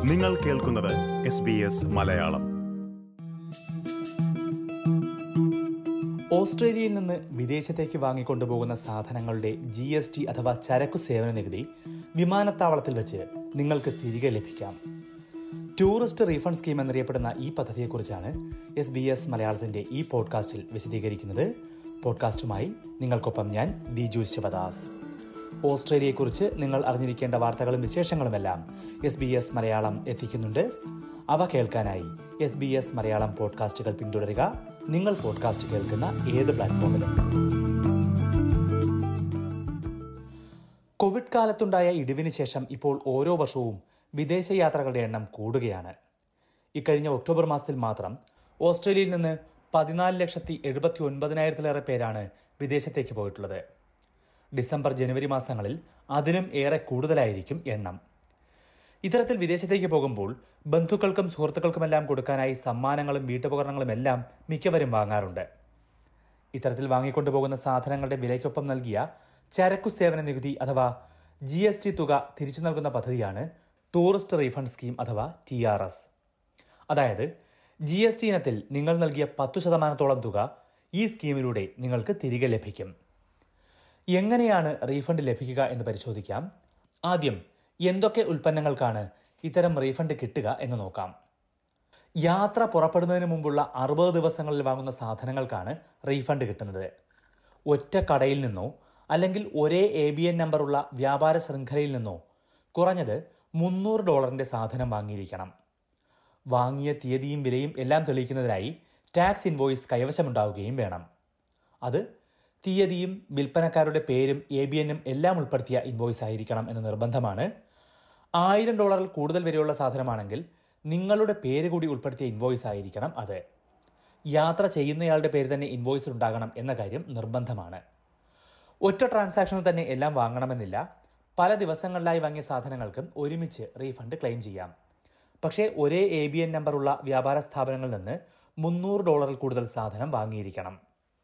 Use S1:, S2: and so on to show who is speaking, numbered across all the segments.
S1: നിങ്ങൾ കേൾക്കുന്നത് S B S Malayalam
S2: ഓസ്ട്രേലിയയിൽ നിന്ന് വിദേശത്തേക്ക് വാങ്ങിക്കൊണ്ടുപോകുന്ന സാധനങ്ങളുടെ ജി എസ് ടി അഥവാ ചരക്കു സേവന നികുതി വിമാനത്താവളത്തിൽ വെച്ച് നിങ്ങൾക്ക് തിരികെ ലഭിക്കാം ടൂറിസ്റ്റ് റീഫണ്ട് സ്കീം എന്നറിയപ്പെടുന്ന ഈ പദ്ധതിയെക്കുറിച്ചാണ് എസ് ബി എസ് മലയാളത്തിന്റെ ഈ പോഡ്കാസ്റ്റിൽ വിശദീകരിക്കുന്നത് പോഡ്കാസ്റ്റുമായി നിങ്ങൾക്കൊപ്പം ഞാൻ ദിജു ശിവദാസ് ഓസ്ട്രേലിയയെക്കുറിച്ച് നിങ്ങൾ അറിഞ്ഞിരിക്കേണ്ട വാർത്തകളും വിശേഷങ്ങളുമെല്ലാം എസ് ബി എസ് മലയാളം എത്തിക്കുന്നുണ്ട് അവ കേൾക്കാനായി എസ് ബി എസ് മലയാളം പോഡ്കാസ്റ്റുകൾ പിന്തുടരുക നിങ്ങൾ പോഡ്കാസ്റ്റ് കേൾക്കുന്ന ഏത് പ്ലാറ്റ്ഫോമിലും കോവിഡ് കാലത്തുണ്ടായ ഇടിവിന് ശേഷം ഇപ്പോൾ ഓരോ വർഷവും വിദേശ യാത്രകളുടെ എണ്ണം കൂടുകയാണ് ഇക്കഴിഞ്ഞ ഒക്ടോബർ മാസത്തിൽ മാത്രം ഓസ്ട്രേലിയയിൽ നിന്ന് പതിനാല് ലക്ഷത്തി എഴുപത്തി ഒൻപതിനായിരത്തിലേറെ പേരാണ് വിദേശത്തേക്ക് പോയിട്ടുള്ളത് ഡിസംബർ ജനുവരി മാസങ്ങളിൽ അതിനും ഏറെ കൂടുതലായിരിക്കും എണ്ണം ഇത്തരത്തിൽ വിദേശത്തേക്ക് പോകുമ്പോൾ ബന്ധുക്കൾക്കും സുഹൃത്തുക്കൾക്കുമെല്ലാം കൊടുക്കാനായി സമ്മാനങ്ങളും വീട്ടുപകരണങ്ങളും എല്ലാം മിക്കവരും വാങ്ങാറുണ്ട് ഇത്തരത്തിൽ വാങ്ങിക്കൊണ്ടുപോകുന്ന സാധനങ്ങളുടെ വിലയ്ക്കൊപ്പം നൽകിയ ചരക്കു സേവന നികുതി അഥവാ ജി എസ് ടി തുക തിരിച്ചു നൽകുന്ന പദ്ധതിയാണ് ടൂറിസ്റ്റ് റീഫണ്ട് സ്കീം അഥവാ ടി ആർ എസ് അതായത് ജി എസ് ടി ഇനത്തിൽ നിങ്ങൾ നൽകിയ പത്തു ശതമാനത്തോളം തുക ഈ സ്കീമിലൂടെ നിങ്ങൾക്ക് തിരികെ ലഭിക്കും എങ്ങനെയാണ് റീഫണ്ട് ലഭിക്കുക എന്ന് പരിശോധിക്കാം ആദ്യം എന്തൊക്കെ ഉൽപ്പന്നങ്ങൾക്കാണ് ഇത്തരം റീഫണ്ട് കിട്ടുക എന്ന് നോക്കാം യാത്ര പുറപ്പെടുന്നതിന് മുമ്പുള്ള അറുപത് ദിവസങ്ങളിൽ വാങ്ങുന്ന സാധനങ്ങൾക്കാണ് റീഫണ്ട് കിട്ടുന്നത് ഒറ്റ കടയിൽ നിന്നോ അല്ലെങ്കിൽ ഒരേ എ ബി എൻ നമ്പറുള്ള വ്യാപാര ശൃംഖലയിൽ നിന്നോ കുറഞ്ഞത് മുന്നൂറ് ഡോളറിന്റെ സാധനം വാങ്ങിയിരിക്കണം വാങ്ങിയ തീയതിയും വിലയും എല്ലാം തെളിയിക്കുന്നതിനായി ടാക്സ് ഇൻവോയ്സ് കൈവശമുണ്ടാവുകയും വേണം അത് തീയതിയും വിൽപ്പനക്കാരുടെ പേരും എ ബി എന്നും എല്ലാം ഉൾപ്പെടുത്തിയ ഇൻവോയ്സ് ആയിരിക്കണം എന്ന് നിർബന്ധമാണ് ആയിരം ഡോളറിൽ കൂടുതൽ വരെയുള്ള സാധനമാണെങ്കിൽ നിങ്ങളുടെ പേര് കൂടി ഉൾപ്പെടുത്തിയ ഇൻവോയ്സ് ആയിരിക്കണം അത് യാത്ര ചെയ്യുന്നയാളുടെ പേര് തന്നെ ഇൻവോയ്സിൽ ഉണ്ടാകണം എന്ന കാര്യം നിർബന്ധമാണ് ഒറ്റ ട്രാൻസാക്ഷനിൽ തന്നെ എല്ലാം വാങ്ങണമെന്നില്ല പല ദിവസങ്ങളിലായി വാങ്ങിയ സാധനങ്ങൾക്കും ഒരുമിച്ച് റീഫണ്ട് ക്ലെയിം ചെയ്യാം പക്ഷേ ഒരേ എ ബി എൻ നമ്പറുള്ള വ്യാപാര സ്ഥാപനങ്ങളിൽ നിന്ന് മുന്നൂറ് ഡോളറിൽ കൂടുതൽ സാധനം വാങ്ങിയിരിക്കണം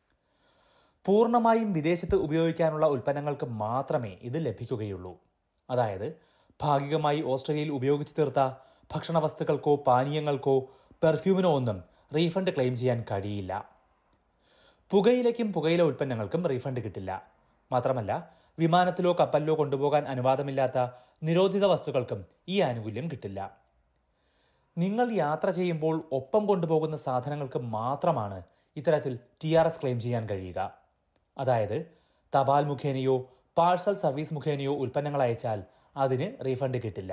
S2: പൂർണ്ണമായും വിദേശത്ത് ഉപയോഗിക്കാനുള്ള ഉൽപ്പന്നങ്ങൾക്ക് മാത്രമേ ഇത് ലഭിക്കുകയുള്ളൂ അതായത് ഭാഗികമായി ഓസ്ട്രേലിയയിൽ ഉപയോഗിച്ചു തീർത്ത ഭക്ഷണ വസ്തുക്കൾക്കോ പാനീയങ്ങൾക്കോ പെർഫ്യൂമിനോ ഒന്നും റീഫണ്ട് ക്ലെയിം ചെയ്യാൻ കഴിയില്ല പുകയിലേക്കും പുകയില ഉൽപ്പന്നങ്ങൾക്കും റീഫണ്ട് കിട്ടില്ല മാത്രമല്ല വിമാനത്തിലോ കപ്പലിലോ കൊണ്ടുപോകാൻ അനുവാദമില്ലാത്ത നിരോധിത വസ്തുക്കൾക്കും ഈ ആനുകൂല്യം കിട്ടില്ല നിങ്ങൾ യാത്ര ചെയ്യുമ്പോൾ ഒപ്പം കൊണ്ടുപോകുന്ന സാധനങ്ങൾക്ക് മാത്രമാണ് ഇത്തരത്തിൽ ടി ആർ എസ് ക്ലെയിം ചെയ്യാൻ കഴിയുക അതായത് തപാൽ മുഖേനയോ പാഴ്സൽ സർവീസ് മുഖേനയോ ഉൽപ്പന്നങ്ങൾ അയച്ചാൽ അതിന് റീഫണ്ട് കിട്ടില്ല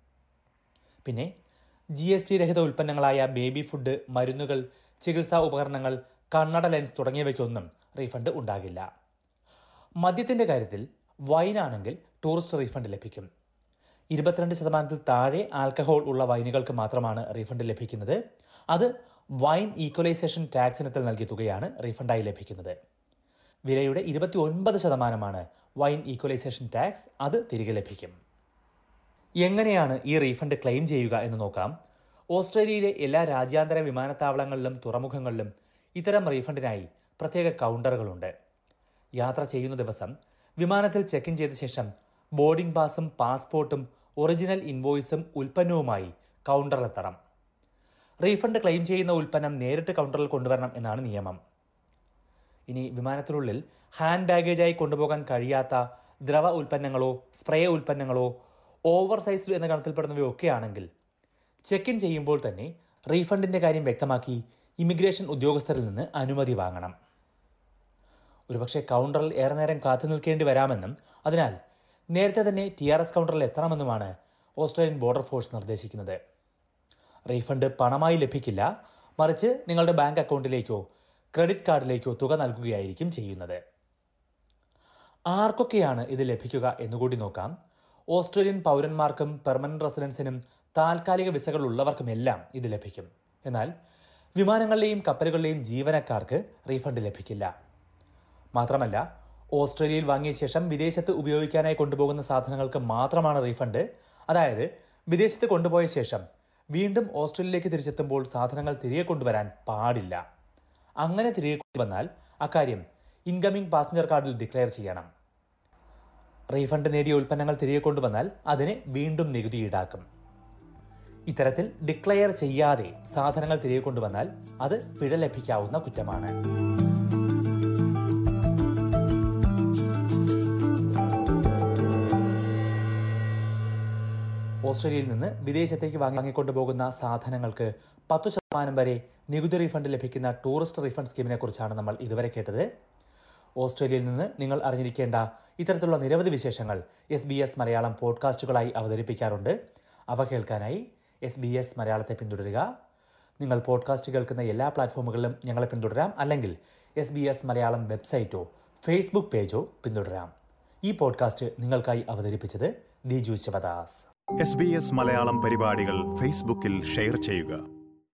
S2: പിന്നെ ജി എസ് ടി രഹിത ഉൽപ്പന്നങ്ങളായ ബേബി ഫുഡ് മരുന്നുകൾ ചികിത്സാ ഉപകരണങ്ങൾ കണ്ണട ലെൻസ് തുടങ്ങിയവയ്ക്കൊന്നും റീഫണ്ട് ഉണ്ടാകില്ല മദ്യത്തിന്റെ കാര്യത്തിൽ വൈനാണെങ്കിൽ ടൂറിസ്റ്റ് റീഫണ്ട് ലഭിക്കും ഇരുപത്തിരണ്ട് ശതമാനത്തിൽ താഴെ ആൽക്കഹോൾ ഉള്ള വൈനുകൾക്ക് മാത്രമാണ് റീഫണ്ട് ലഭിക്കുന്നത് അത് വൈൻ ഈക്വലൈസേഷൻ ടാക്സ് ഇനത്തിൽ നൽകിയ തുകയാണ് റീഫണ്ടായി ലഭിക്കുന്നത് വിലയുടെ ഇരുപത്തി ഒൻപത് ശതമാനമാണ് വൈൻ ഈക്വലൈസേഷൻ ടാക്സ് അത് തിരികെ ലഭിക്കും എങ്ങനെയാണ് ഈ റീഫണ്ട് ക്ലെയിം ചെയ്യുക എന്ന് നോക്കാം ഓസ്ട്രേലിയയിലെ എല്ലാ രാജ്യാന്തര വിമാനത്താവളങ്ങളിലും തുറമുഖങ്ങളിലും ഇത്തരം റീഫണ്ടിനായി പ്രത്യേക കൗണ്ടറുകളുണ്ട് യാത്ര ചെയ്യുന്ന ദിവസം വിമാനത്തിൽ ചെക്ക് ഇൻ ചെയ്ത ശേഷം ബോർഡിംഗ് പാസും പാസ്പോർട്ടും ഒറിജിനൽ ഇൻവോയ്സും ഉൽപ്പന്നവുമായി കൗണ്ടറിലെത്തണം റീഫണ്ട് ക്ലെയിം ചെയ്യുന്ന ഉൽപ്പന്നം നേരിട്ട് കൗണ്ടറിൽ കൊണ്ടുവരണം എന്നാണ് നിയമം ഇനി വിമാനത്തിനുള്ളിൽ ഹാൻഡ് ബാഗേജായി കൊണ്ടുപോകാൻ കഴിയാത്ത ദ്രവ ഉൽപ്പന്നങ്ങളോ സ്പ്രേ ഉൽപ്പന്നങ്ങളോ ഓവർ സൈസ്ഡ് എന്ന ഗണത്തിൽപ്പെടുന്നവയോ ഒക്കെ ആണെങ്കിൽ ചെക്ക് ഇൻ ചെയ്യുമ്പോൾ തന്നെ റീഫണ്ടിന്റെ കാര്യം വ്യക്തമാക്കി ഇമിഗ്രേഷൻ ഉദ്യോഗസ്ഥരിൽ നിന്ന് അനുമതി വാങ്ങണം ഒരുപക്ഷെ കൗണ്ടറിൽ ഏറെ നേരം കാത്തു നിൽക്കേണ്ടി വരാമെന്നും അതിനാൽ നേരത്തെ തന്നെ ടി ആർ എസ് കൗണ്ടറിൽ എത്തണമെന്നുമാണ് ഓസ്ട്രേലിയൻ ബോർഡർ ഫോഴ്സ് നിർദ്ദേശിക്കുന്നത് റീഫണ്ട് പണമായി ലഭിക്കില്ല മറിച്ച് നിങ്ങളുടെ ബാങ്ക് അക്കൗണ്ടിലേക്കോ ക്രെഡിറ്റ് കാർഡിലേക്കോ തുക നൽകുകയായിരിക്കും ചെയ്യുന്നത് ആർക്കൊക്കെയാണ് ഇത് ലഭിക്കുക എന്നുകൂടി നോക്കാം ഓസ്ട്രേലിയൻ പൗരന്മാർക്കും പെർമനന്റ് റെസിഡൻസിനും താൽക്കാലിക വിസകൾ ഉള്ളവർക്കുമെല്ലാം ഇത് ലഭിക്കും എന്നാൽ വിമാനങ്ങളിലെയും കപ്പലുകളിലെയും ജീവനക്കാർക്ക് റീഫണ്ട് ലഭിക്കില്ല മാത്രമല്ല ഓസ്ട്രേലിയയിൽ വാങ്ങിയ ശേഷം വിദേശത്ത് ഉപയോഗിക്കാനായി കൊണ്ടുപോകുന്ന സാധനങ്ങൾക്ക് മാത്രമാണ് റീഫണ്ട് അതായത് വിദേശത്ത് കൊണ്ടുപോയ ശേഷം വീണ്ടും ഓസ്ട്രേലിയയിലേക്ക് തിരിച്ചെത്തുമ്പോൾ സാധനങ്ങൾ തിരികെ കൊണ്ടുവരാൻ പാടില്ല അങ്ങനെ തിരികെ കൊണ്ടുവന്നാൽ അക്കാര്യം ഇൻകമിംഗ് പാസഞ്ചർ കാർഡിൽ ഡിക്ലെയർ ചെയ്യണം റീഫണ്ട് നേടിയ ഉൽപ്പന്നങ്ങൾ തിരികെ കൊണ്ടുവന്നാൽ അതിന് വീണ്ടും നികുതി ഈടാക്കും ഇത്തരത്തിൽ ഡിക്ലെയർ ചെയ്യാതെ സാധനങ്ങൾ തിരികെ കൊണ്ടുവന്നാൽ അത് പിഴ ലഭിക്കാവുന്ന കുറ്റമാണ് ഓസ്ട്രേലിയയിൽ നിന്ന് വിദേശത്തേക്ക് വാങ്ങിക്കൊണ്ടു പോകുന്ന സാധനങ്ങൾക്ക് പത്തു ശതമാനം വരെ നികുതി റീഫണ്ട് ലഭിക്കുന്ന ടൂറിസ്റ്റ് റീഫണ്ട് സ്കീമിനെ കുറിച്ചാണ് നമ്മൾ ഇതുവരെ കേട്ടത് ഓസ്ട്രേലിയയിൽ നിന്ന് നിങ്ങൾ അറിഞ്ഞിരിക്കേണ്ട ഇത്തരത്തിലുള്ള നിരവധി വിശേഷങ്ങൾ എസ് ബി എസ് മലയാളം പോഡ്കാസ്റ്റുകളായി അവതരിപ്പിക്കാറുണ്ട് അവ കേൾക്കാനായി എസ് ബി എസ് മലയാളത്തെ പിന്തുടരുക നിങ്ങൾ പോഡ്കാസ്റ്റ് കേൾക്കുന്ന എല്ലാ പ്ലാറ്റ്ഫോമുകളിലും ഞങ്ങളെ പിന്തുടരാം അല്ലെങ്കിൽ എസ് ബി എസ് മലയാളം വെബ്സൈറ്റോ ഫേസ്ബുക്ക് പേജോ പിന്തുടരാം ഈ പോഡ്കാസ്റ്റ് നിങ്ങൾക്കായി അവതരിപ്പിച്ചത് Diju Sivadas
S1: S B S Malayalam പരിപാടികൾ ഫേസ്ബുക്കിൽ ഷെയർ ചെയ്യുക